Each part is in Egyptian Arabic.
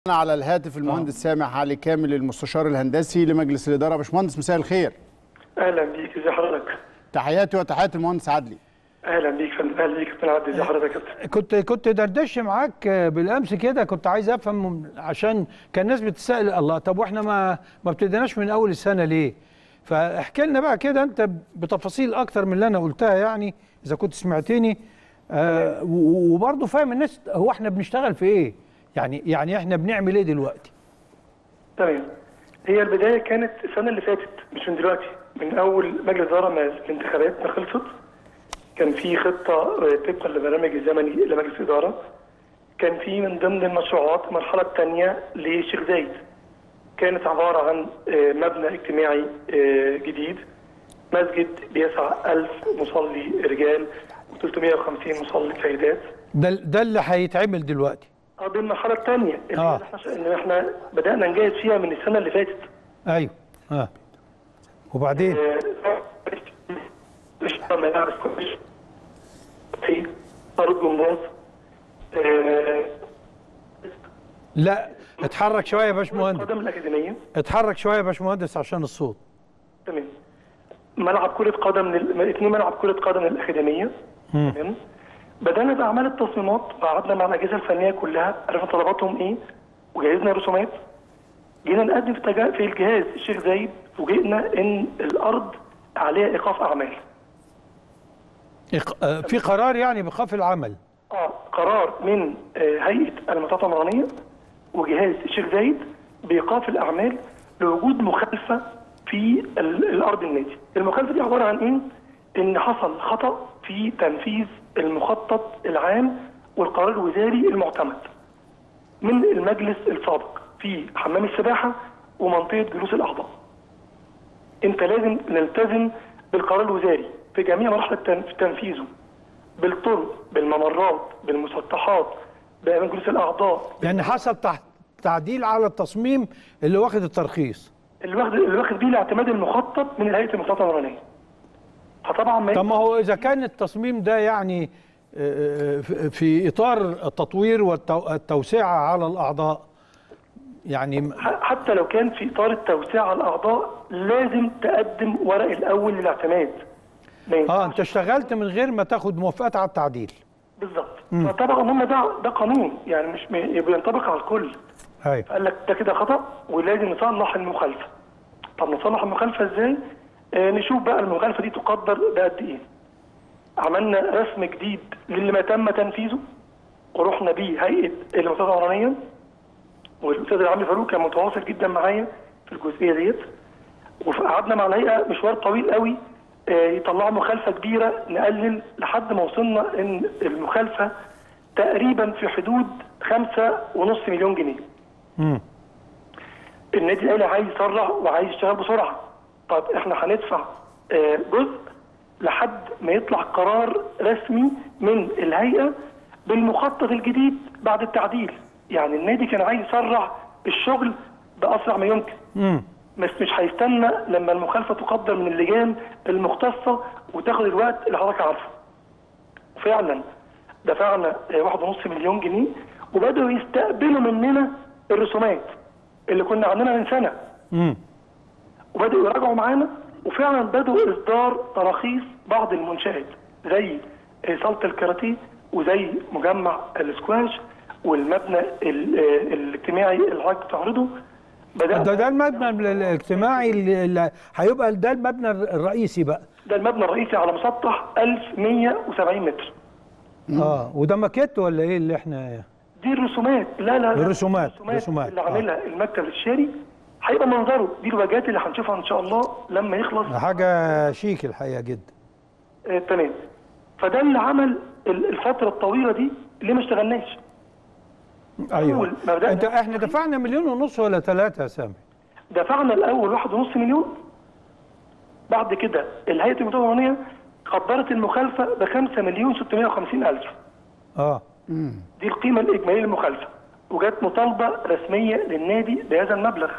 على الهاتف المهندس سامح علي كامل المستشار الهندسي لمجلس الاداره باشمهندس مساء الخير اهلا بيك ازي حضرتك تحياتي وتحيات المهندس عدلي اهلا بيك فندم اهلا بيك كابتن عبد ازي حضرتك يا كابتن كنت كنت دردش معاك بالامس كده كنت عايز افهم عشان كان الناس بتسال الله طب واحنا ما ما ابتديناش من اول السنه ليه؟ فاحكي لنا بقى كده انت بتفاصيل اكتر من اللي انا قلتها يعني اذا كنت سمعتني آه و- وبرضه فاهم الناس هو احنا بنشتغل في ايه؟ يعني يعني احنا بنعمل ايه دلوقتي؟ تمام هي البدايه كانت السنه اللي فاتت مش من دلوقتي من اول مجلس اداره ما الانتخابات ما خلصت كان في خطه آه، طبقا للبرنامج الزمني لمجلس الاداره كان في من ضمن المشروعات المرحله الثانيه لشيخ زايد كانت عباره عن آه، مبنى اجتماعي آه، جديد مسجد بيسع 1000 مصلي رجال و350 مصلي سيدات ده ده اللي هيتعمل دلوقتي اه دي المرحله الثانيه اللي آه. آه. احنا ان احنا بدانا نجهز فيها من السنه اللي فاتت ايوه اه وبعدين اشتغل ملابس كويس في طرد جمهور آه، لا اتحرك شويه يا باشمهندس قدم الاكاديميه اتحرك شويه يا باشمهندس عشان الصوت تمام ملعب كره قدم لل... اثنين ملعب كره قدم للاكاديميه تمام بدانا باعمال التصميمات وقعدنا مع الاجهزه الفنيه كلها عرفنا طلباتهم ايه وجهزنا رسومات جينا نقدم في, تجا... في الجهاز الشيخ زايد فوجئنا ان الارض عليها ايقاف اعمال إق- آه، في قرار يعني بإيقاف العمل اه قرار من آه، هيئه المنطقه العمرانيه وجهاز الشيخ زايد بايقاف الاعمال لوجود مخالفه في ال- الارض النادي. المخالفه دي عباره عن ايه؟ ان حصل خطا في تنفيذ المخطط العام والقرار الوزاري المعتمد من المجلس السابق في حمام السباحه ومنطقه جلوس الاعضاء. انت لازم نلتزم بالقرار الوزاري في جميع مراحل التن- في تنفيذه بالطرق بالممرات بالمسطحات بأماكن جلوس الأعضاء يعني حصل تحت تعديل على التصميم اللي واخد الترخيص اللي واخد اللي واخد بيه الاعتماد المخطط من هيئة المخططات العمرانية فطبعا ما طب ما هو إذا كان التصميم ده يعني آه، آه، في- في إطار التطوير والتوسعة على الأعضاء يعني ح- حتى لو كان في إطار التوسعة على الأعضاء لازم تقدم ورق الأول للاعتماد ما ينفعش اه انت اشتغلت من غير ما تاخد موافقات على التعديل بالظبط فطبعا هم ده ده قانون يعني مش م- بينطبق على الكل ايوه قال لك ده كده خطأ ولازم نصلح المخالفة. طب نصلح المخالفة ازاي؟ آه نشوف بقى المخالفة دي تقدر بقد ايه. عملنا رسم جديد للي ما تم تنفيذه ورحنا بيه هيئة المنطقة العمرانية والأستاذ العامل فاروق كان متواصل جدا معايا في الجزئية ديت وقعدنا مع الهيئة مشوار طويل قوي آه، يطلعوا مخالفة كبيرة نقلل لحد ما وصلنا إن المخالفة تقريبا في حدود خمسة ونص مليون جنيه. مم. النادي الاهلي عايز يسرع وعايز يشتغل بسرعه طب احنا هندفع آه، جزء لحد ما يطلع قرار رسمي من الهيئه بالمخطط الجديد بعد التعديل يعني النادي كان عايز يسرع الشغل باسرع ما يمكن مم. بس مش هيستنى لما المخالفه تقدر من اللجان المختصه وتاخد الوقت اللي حضرتك عارفه فعلا دفعنا آه، واحد ونص مليون جنيه وبدأوا يستقبلوا مننا الرسومات اللي كنا عندنا من سنة مم. وبدأوا يراجعوا معانا وفعلا بدأوا إصدار تراخيص بعض المنشآت زي آه، صالة الكاراتيه وزي مجمع الاسكواش والمبنى ال- آه، الاجتماعي اللي حضرتك بتعرضه ده بدأ ده المبنى الاجتماعي اللي اللي هيبقى ده المبنى الرئيسي بقى ده المبنى الرئيسي على مسطح 1170 متر اه وده ماكيت ولا ايه اللي احنا دي الرسومات لا لا لا الرسومات، الرسومات رسومات، اللي آه. عاملها المكتب الشاري هيبقى منظره دي الواجهات اللي هنشوفها ان شاء الله لما يخلص حاجه شيك الحقيقه جدا آه تمام فده اللي عمل ال- الفتره الطويله دي اللي ما اشتغلناش ايوه أول ما بدأنا- انت احنا دفعنا مليون ونص ولا ثلاثه يا سامي دفعنا الاول واحد ونص مليون بعد كده الهيئه المنطقه العمرانيه قدرت المخالفه ب 5 مليون 650 الف اه دي القيمه الاجماليه للمخالفه وجت مطالبه رسميه للنادي بهذا المبلغ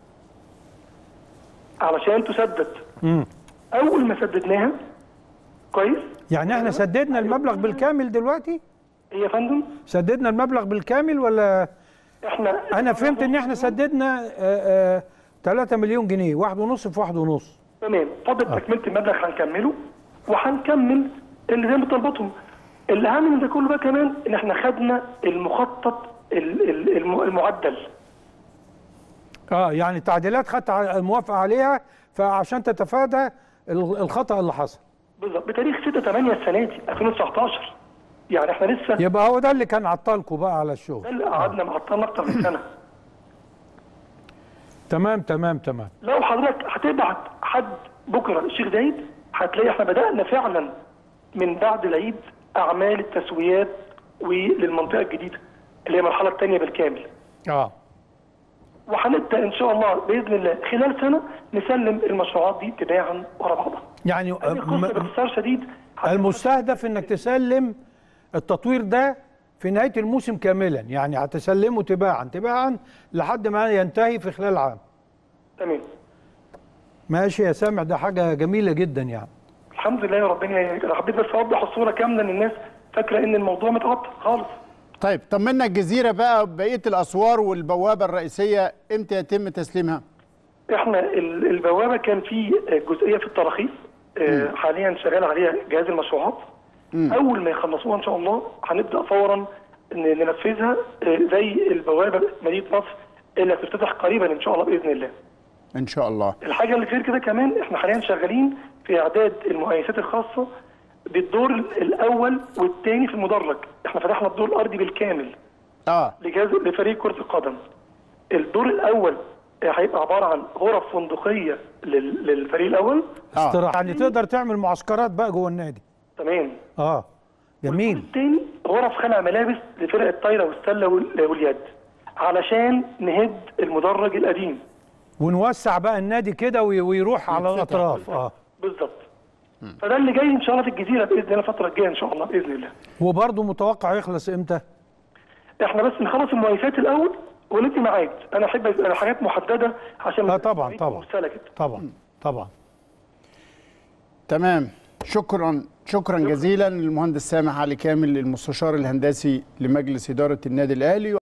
علشان تسدد مم. اول ما سددناها كويس يعني احنا سددنا المبلغ بالكامل دلوقتي ايه يا فندم سددنا المبلغ بالكامل ولا احنا انا فهمت ان احنا سددنا آه، آه، 3 مليون جنيه واحد ونص في واحد ونص تمام فاضل تكمله المبلغ هنكمله وهنكمل اللي زي ما طلباتهم الاهم من ده كله بقى كمان ان احنا خدنا المخطط ال- ال- الم- المعدل اه يعني تعديلات خدت ع- الموافقه عليها فعشان تتفادى ال- الخطا اللي حصل بالظبط بتاريخ 6 8 السنه دي 2019 يعني احنا لسه يبقى هو ده اللي كان عطلكم بقى على ده الشغل اللي قعدنا معطلنا اكتر من سنه تمام تمام تمام لو حضرتك هتبعت حد بكره الشيخ زايد هتلاقي احنا بدانا فعلا من بعد العيد اعمال التسويات وللمنطقه الجديده اللي هي المرحله الثانيه بالكامل اه وهنبدا ان شاء الله باذن الله خلال سنه نسلم المشروعات دي تباعا ورا بعضها. يعني هذه آه، قصه م- باختصار شديد المستهدف انك تسلم التطوير ده في نهايه الموسم كاملا يعني هتسلمه تباعا تباعا لحد ما ينتهي في خلال عام تمام ماشي يا سامع ده حاجه جميله جدا يعني الحمد لله ربنا يعينك انا حبيت بس اوضح الصوره كامله ان الناس فاكره ان الموضوع متعطل خالص. طيب طمنا الجزيره بقى بقيه الاسوار والبوابه الرئيسيه امتى يتم تسليمها احنا ال- البوابه كان في جزئيه في التراخيص آه، حاليا شغال عليها جهاز المشروعات اول ما يخلصوها ان شاء الله هنبدا فورا ن- ننفذها آه، زي البوابه مدينه نصر اللي هتفتتح قريبا ان شاء الله باذن الله ان شاء الله الحاجه اللي غير كده كمان احنا حاليا شغالين في اعداد المؤسسات الخاصه بالدور الاول والثاني في المدرج احنا فتحنا الدور الارضي بالكامل اه لجهاز لفريق كرة القدم. الدور الأول هيبقى عبارة عن غرف فندقية لل- للفريق الأول اه استراحه يعني تقدر تعمل معسكرات بقى جوه النادي تمام اه جميل الثاني غرف خلع ملابس لفرق الطايرة والسلة وال- واليد علشان نهد المدرج القديم ونوسع بقى النادي كده وي- ويروح على الاطراف اه بالظبط فده اللي جاي ان شاء الله في الجزيره باذن الله الفتره الجايه ان شاء الله باذن الله وبرضه متوقع يخلص امتى احنا بس نخلص المؤسسات الاول وندي ميعاد انا احب يبقى حاجات محدده عشان لا ما طبعاً، تبقاش طبعاً. مرسله كده طبعا طبعا تمام شكرا شكرا جزيلا للمهندس سامح علي كامل المستشار الهندسي لمجلس اداره النادي الاهلي